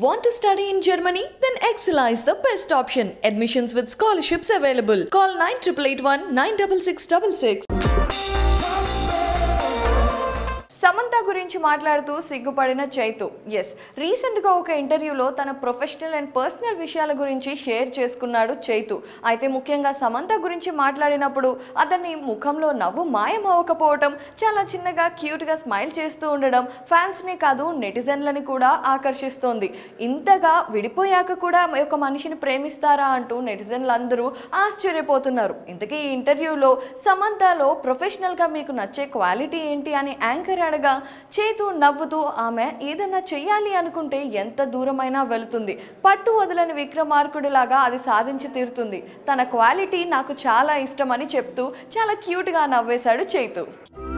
Want to study in Germany? Then Excella is the best option. Admissions with scholarships available. Call 9881 96666. Samantha గురించి మాట్లాడుతూ సిగ్గుపడిన Chaitu yes రీసెంట్గా ఒక ఇంటర్వ్యూలో తన ప్రొఫెషనల్ అండ్ పర్సనల్ విషయాల గురించి షేర్ చేసుకున్నాడు చైతు అయితే ముఖ్యంగా సమంత గురించి మాట్లాడినప్పుడు అతని ముఖంలో నవ్వు మాయం అవ్వకపోవటం చాలా చిన్నగా క్యూట్గా స్మైల్ చేస్తూ ఉండడం ఫ్యాన్స్ని కాదు నెటిజన్లని కూడా ఆకర్షిస్తోంది ఇంతగా విడిపోయాక కూడా ఒక మనిషిని ప్రేమిస్తారా అంటూ నెటిజన్లు అందరూ ఆశ్చర్యపోతున్నారు ఇంతకీ ఈ ఇంటర్వ్యూలో సమంతలో ప్రొఫెషనల్గా మీకు నచ్చే క్వాలిటీ ఏంటి అని యాంకర్ అడగా చేతు నవ్వుతూ ఆమె ఏదన్నా చెయ్యాలి అనుకుంటే ఎంత దూరమైనా వెళుతుంది పట్టు వదలని విక్రమార్కుడిలాగా అది సాధించి తీరుతుంది తన క్వాలిటీ నాకు చాలా ఇష్టమని చెప్తూ చాలా క్యూట్గా నవ్వేశాడు చేతు